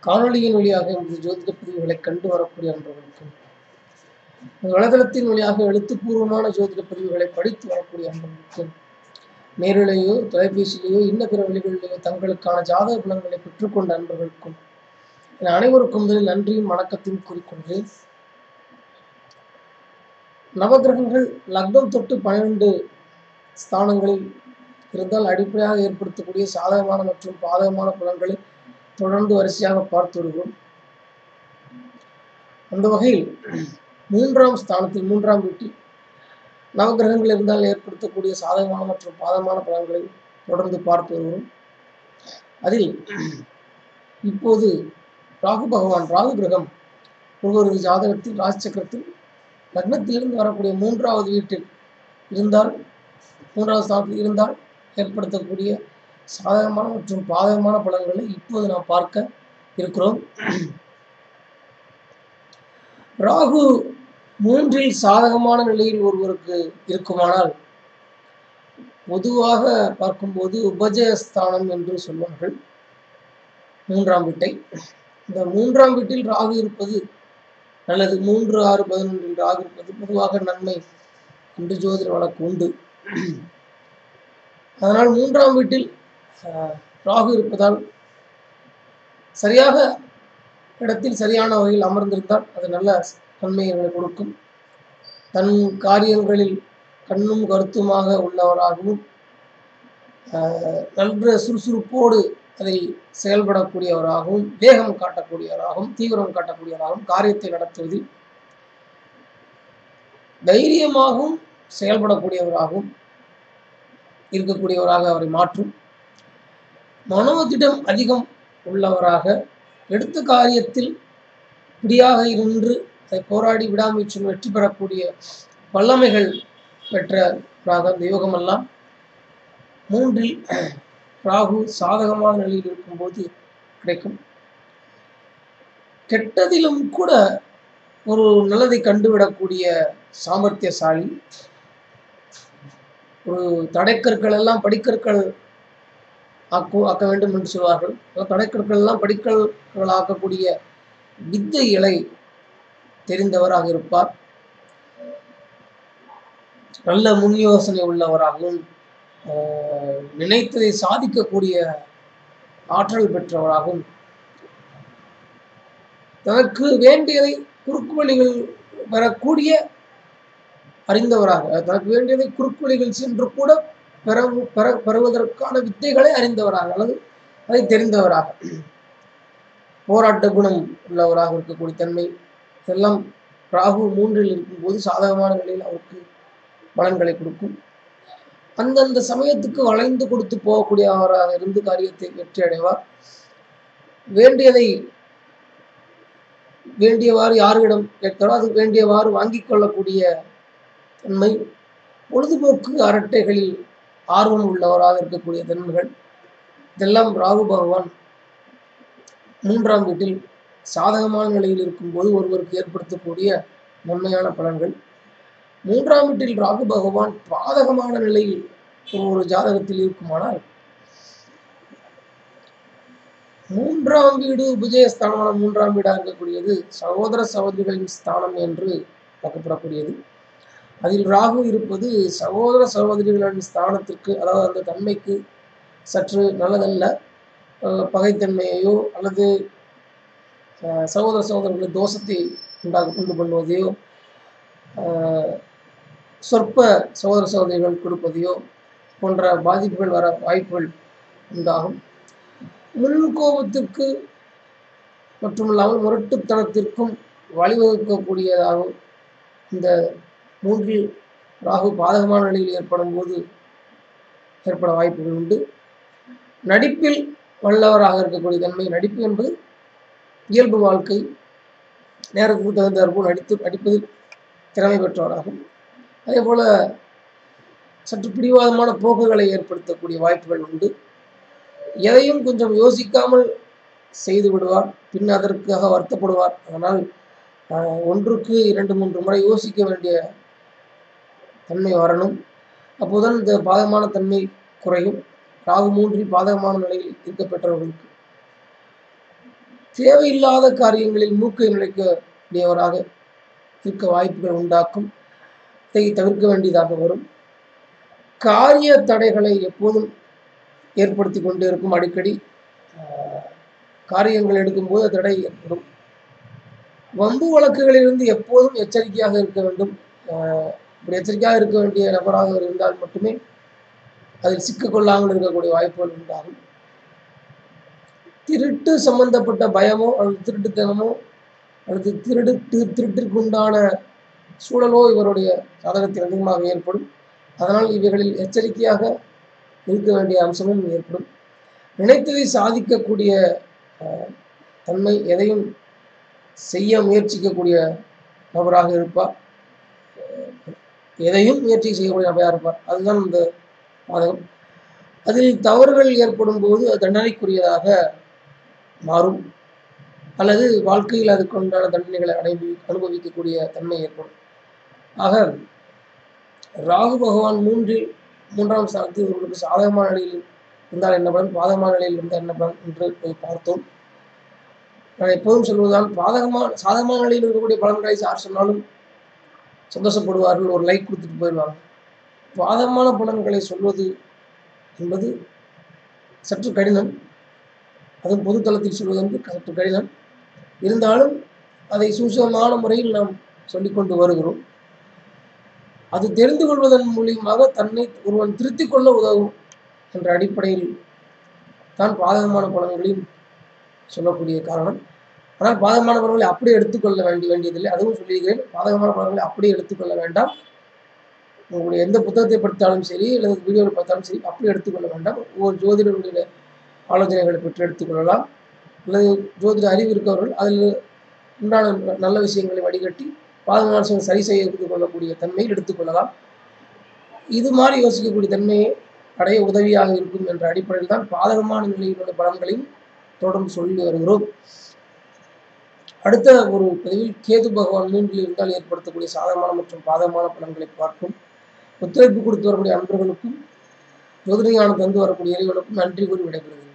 காணொளியின் வழியாக எமது ஜோதிட பதிவுகளை கண்டு வரக்கூடிய அன்பர்களுக்கும் எமது வலைதளத்தின் வழியாக எழுத்துப்பூர்வமான ஜோதிட பதிவுகளை படித்து வரக்கூடிய அன்பர்களுக்கும் நேரிலேயோ தொலைபேசியிலேயோ இன்ன பிற வழிகளிலேயோ தங்களுக்கான ஜாதக பலன்களை பெற்றுக்கொண்ட அன்பர்களுக்கும் என அனைவருக்கும் முதலில் நன்றியும் வணக்கத்தையும் கூறிக்கொள்கிறேன் நவகிரகங்கள் லக்னம் தொட்டு பன்னிரண்டு ஸ்தானங்களில் இருந்தால் அடிப்படையாக ஏற்படுத்தக்கூடிய சாதகமான மற்றும் பாதகமான பலன்களை தொடர்ந்து வரிசையாக பார்த்து வருகிறோம் அந்த வகையில் மூன்றாம் ஸ்தானத்தில் மூன்றாம் வீட்டில் நவகிரகங்கள் இருந்தால் ஏற்படுத்தக்கூடிய சாதகமான மற்றும் பாதகமான பலன்களை தொடர்ந்து பார்த்து வருகிறோம் அதில் இப்போது ராகு பகவான் ராகு கிரகம் ஒருவரது ஜாதகத்தில் ராசி சக்கரத்தில் லக்னத்திலிருந்து வரக்கூடிய மூன்றாவது வீட்டில் இருந்தால் மூன்றாவது ஸ்தானத்தில் இருந்தால் ஏற்படுத்தக்கூடிய சாதகமான மற்றும் பாதகமான பலன்களை இப்போது நாம் பார்க்க இருக்கிறோம் ராகு மூன்றில் சாதகமான நிலையில் ஒருவருக்கு இருக்குமானால் பொதுவாக பார்க்கும்போது உபஜயஸ்தானம் என்று சொல்வார்கள் மூன்றாம் வீட்டை இந்த மூன்றாம் வீட்டில் ராகு இருப்பது நல்லது மூன்று ஆறு பதினொன்றில் ராகு இருப்பது பொதுவாக நன்மை என்று ஜோதிட வழக்கு உண்டு அதனால் மூன்றாம் வீட்டில் ராகு இருப்பதால் சரியாக இடத்தில் சரியான வகையில் அமர்ந்திருந்தால் அது நல்ல நன்மைகளை கொடுக்கும் தன் காரியங்களில் கண்ணும் கருத்துமாக உள்ளவராகவும் நல்ல சுறுசுறுப்போடு அதை செயல்படக்கூடியவராகவும் வேகம் காட்டக்கூடியவராகவும் தீவிரம் காட்டக்கூடியவராகவும் காரியத்தை நடத்துவதில் தைரியமாகவும் செயல்படக்கூடியவராகவும் இருக்கக்கூடியவராக அவரை மாற்றும் மனோதிடம் அதிகம் உள்ளவராக எடுத்த காரியத்தில் பிடியாக இருந்து அதை போராடி விடாமுயற்சியில் வெற்றி பெறக்கூடிய வல்லமைகள் பெற்றவராக அந்த யோகமெல்லாம் மூன்றில் ராகு சாதகமான நிலையில் இருக்கும்போது கிடைக்கும் கெட்டதிலும் கூட ஒரு நல்லதை கண்டுவிடக்கூடிய சாமர்த்தியசாலி ஒரு தடைக்கற்கள் எல்லாம் படிக்கற்கள் ஆக்கு ஆக்க வேண்டும் என்று சொல்வார்கள் தடைக்கற்கள் எல்லாம் படிக்கற்கள் ஆக்கக்கூடிய வித்தைகளை தெரிந்தவராக இருப்பார் நல்ல முன் யோசனை உள்ளவராகவும் நினைத்ததை சாதிக்கக்கூடிய ஆற்றல் பெற்றவராகவும் தனக்கு வேண்டியதை குறுக்கு வழிகள் பெறக்கூடிய அறிந்தவராக தனக்கு வேண்டியதை குறுக்கு வழிகள் சென்று கூட பெற பெற பெறுவதற்கான வித்தைகளை அறிந்தவராக அல்லது அதை தெரிந்தவராக போராட்ட குணம் உள்ளவராக இருக்கக்கூடிய தன்மை இதெல்லாம் ராகு மூன்றில் இருக்கும்போது சாதகமான நிலையில் அவருக்கு பலன்களை கொடுக்கும் அந்தந்த சமயத்துக்கு வளைந்து கொடுத்து போகக்கூடியவராக இருந்து காரியத்தை வெற்றி அடைவார் வேண்டியதை வேண்டியவாறு யாரிடம் கேட்கிறோ அது வேண்டியவாறு வாங்கிக் கொள்ளக்கூடிய தன்மை பொழுதுபோக்கு அரட்டைகளில் ஆர்வம் உள்ளவராக இருக்கக்கூடிய தன்மைகள் இதெல்லாம் ராகு பகவான் மூன்றாம் வீட்டில் சாதகமான நிலையில் இருக்கும்போது ஒருவருக்கு ஏற்படுத்தக்கூடிய நன்மையான பலன்கள் மூன்றாம் வீட்டில் ராகு பகவான் பாதகமான நிலையில் ஒரு ஜாதகத்தில் இருக்குமானால் மூன்றாம் வீடு உபஜயஸ்தானமான மூன்றாம் வீடாக இருக்கக்கூடியது சகோதர சகோதரிகளின் ஸ்தானம் என்று பார்க்கப்படக்கூடியது அதில் ராகு இருப்பது சகோதர சகோதரிகளின் ஸ்தானத்திற்கு அதாவது அந்த தன்மைக்கு சற்று நல்லதல்ல பகைத்தன்மையையோ அல்லது சகோதர சகோதரர்களின் தோஷத்தை உண்டாக உண்டு பண்ணுவதையோ சொற்ப சகோதர சகோதரிகள் கொடுப்பதையோ போன்ற பாதிப்புகள் வர வாய்ப்புகள் உண்டாகும் முன்கோபத்திற்கு மட்டுமில்லாமல் முரட்டுத்தனத்திற்கும் வழிவகுக்கக்கூடியதாகவும் இந்த மூன்றில் ராகு பாதகமான நிலையில் ஏற்படும் போது ஏற்பட வாய்ப்புகள் உண்டு நடிப்பில் வல்லவராக இருக்கக்கூடிய தன்மை நடிப்பு என்பது இயல்பு வாழ்க்கை நேரத்துக்கு தகுந்தாற்போல் நடித்து நடிப்பதில் திறமை பெற்றவராகும் அதே போல சற்று பிடிவாதமான போக்குகளை ஏற்படுத்தக்கூடிய வாய்ப்புகள் உண்டு எதையும் கொஞ்சம் யோசிக்காமல் செய்து விடுவார் பின் அதற்காக வருத்தப்படுவார் அதனால் ஒன்றுக்கு இரண்டு மூன்று முறை யோசிக்க வேண்டிய தன்மை வரணும் அப்போதுதான் இந்த பாதகமான தன்மை குறையும் ராகு மூன்றில் பாதகமான நிலையில் இருக்க பெற்றவர்களுக்கு தேவையில்லாத காரியங்களில் மூக்கை நுழைக்கக்கூடியவராக இருக்க வாய்ப்புகள் உண்டாக்கும் இதை தவிர்க்க வேண்டியதாக வரும் காரிய தடைகளை எப்போதும் ஏற்படுத்தி கொண்டே இருக்கும் அடிக்கடி ஆஹ், காரியங்கள் எடுக்கும்போது தடை ஏற்படும் வம்பு வழக்குகளிலிருந்து எப்போதும் எச்சரிக்கையாக இருக்க வேண்டும் ஆஹ், இப்படி எச்சரிக்கையாக இருக்க வேண்டிய நபராக அவர் இருந்தால் மட்டுமே அதில் சிக்கிக்கொள்ளாமல் இருக்கக்கூடிய வாய்ப்புகள் உண்டாகும் திருட்டு சம்பந்தப்பட்ட பயமோ அல்லது திருட்டுத்தனமோ அல்லது திருடு திரு- திருட்டிற்கு உண்டான சூழலோ இவருடைய சாதகத்தில் அதிகமாக ஏற்படும் அதனால் இவைகளில் எச்சரிக்கையாக இருக்க வேண்டிய அம்சமும் ஏற்படும் நினைத்ததை சாதிக்கக்கூடிய ஆஹ், தன்மை எதையும் செய்ய முயற்சிக்கக்கூடிய நபராக இருப்பார் எதையும் முயற்சி செய்யக்கூடிய நபராக இருப்பார் அதுதான் இந்த பாதகம் அதில் தவறுகள் ஏற்படும் போது அது தண்டனைக்குரியதாக மாறும் அல்லது வாழ்க்கையில் அதுக்கு உண்டான தண்டனைகளை அனுபவி அனுபவிக்கக்கூடிய தன்மை ஏற்படும் ஆக ராகு பகவான் மூன்றில் மூன்றாம் ஸ்தானத்தில் இவர்களுக்கு சாதகமான நிலையில் இருந்தால் என்ன பலன் பாதகமான நிலையில் இருந்தால் என்ன பலன் என்று போய் பார்த்தோம் நான் எப்போதும் சொல்வதுதான் பாதகமான சாதகமான நிலையில் இருக்கக்கூடிய பலன்களை யார் சொன்னாலும் சந்தோஷப்படுவார்கள் ஒரு லைக் கொடுத்துட்டு போயிடுவாங்க பாதகமான பலன்களை சொல்வது என்பது சற்று கடினம் அதுவும் பொது தளத்தில் சொல்வது வந்து சற்று கடினம் இருந்தாலும் அதை சூசகமான முறையில் நாம் சொல்லிக்கொண்டு வருகிறோம் அது தெரிந்து கொள்வதன் மூலியமாக தன்னை ஒருவன் திருத்திக் கொள்ள உதவும் என்ற அடிப்படையில் தான் பாதகமான பலன்களையும் சொல்லக்கூடிய காரணம் ஆனால் பாதகமான பலன்களை அப்படியே எடுத்துக்கொள்ள வேண்டிய வேண்டியதில்லை அதுவும் சொல்லியிருக்கிறேன் பாதகமான பலன்களை அப்படியே எடுத்துக்கொள்ள வேண்டாம் உங்களுடைய எந்த புத்தகத்தை படித்தாலும் சரி அல்லது வீடியோவில் பார்த்தாலும் சரி அப்படி எடுத்துக்கொள்ள வேண்டாம் ஒவ்வொரு ஜோதிடருடைய ஆலோசனைகளை பெற்று எடுத்துக்கொள்ளலாம் அல்லது ஜோதிட அறிவு இருக்கவர்கள் அதில் உண்டான நல்ல விஷயங்களை வடிகட்டி பாதகமான விஷயங்களை சரி செய்து கொள்ளக்கூடிய தன்மையில் எடுத்துக்கொள்ளலாம் இது மாதிரி யோசிக்கக்கூடிய தன்மையை அடைய உதவியாக இருக்கும் என்ற அடிப்படையில் தான் பாதகமான நிலையிலுள்ள பலன்களையும் தொடர்ந்து சொல்லி வருகிறோம் அடுத்த ஒரு பதிவில் கேது பகவான் மூன்றில் இருந்தால் ஏற்படுத்தக்கூடிய சாதகமான மற்றும் பாதகமான பலன்களை பார்க்கும் ஒத்துழைப்பு கொடுத்து வரக்கூடிய அன்பர்களுக்கும் ஜோதிட ஞானம் தந்து வரக்கூடிய இறைவனுக்கும் நன்றி கூறி விடைபெறுகிறேன்